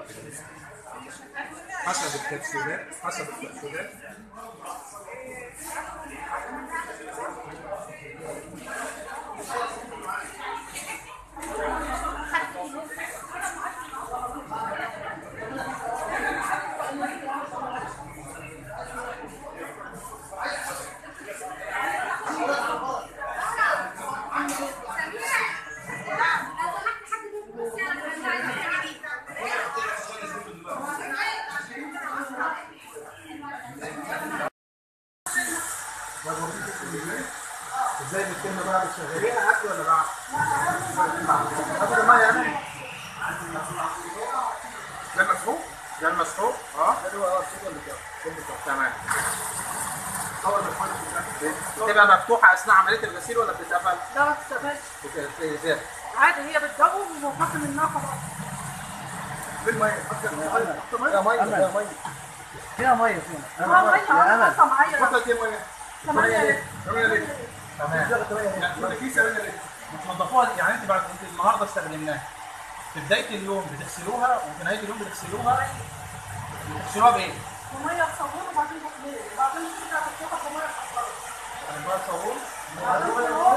حسب الترتيبات حسب الترتيبات ازاي بتتم بقى بتشغليها قبل ولا بعد؟ قبل ما يعني ده المسحوق ده المسحوق اه ده هو اه الصوره اللي كده تمام اول ما تحط بتبقى مفتوحه اثناء عمليه الغسيل ولا بتتقفل؟ ده ما تستقبلش بتتقفل عادي هي بتدوب وفاصل منها خلاص بالميه حط الميه حط ميه أمل. فيها ميه فيها ميه فيها اه ميه انا حاطه معايا حط قد ايه ميه؟ 8 لتر 8 لتر تمام يعني في 8 لتر بتنضفوها يعني انت بعد انت النهارده استخدمناها في بدايه اليوم بتغسلوها وفي نهايه اليوم بتغسلوها بتغسلوها بايه؟ وميه بصابون وبعدين بخمير وبعدين ترجع تفتحها بميه مخفره يعني بقى صابون وبعدين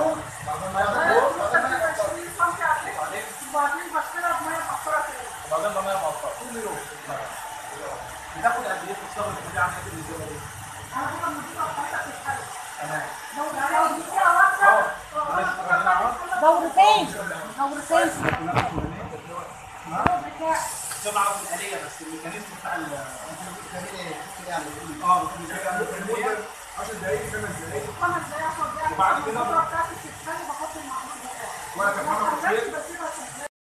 بغسلها بميه مخفره تاني وبعدين بميه مقطعه كل يوم بتاخد قد ايه تشتغل في عمليه الازاله دي؟ انا كده المدينه بتاعتها بتتحرك تمام دورة دقيقة واحدة دورتين دورتين عشان اعرف الاليه بس الميكانيزم بتاع ال اه بتبقى 10 دقايق 5 دقايق خمس دقايق عشر دقايق وبعد كده الفترة بتاعتي بتتحرك بحط المعمول ده ولا كمان ما كتير بسيبها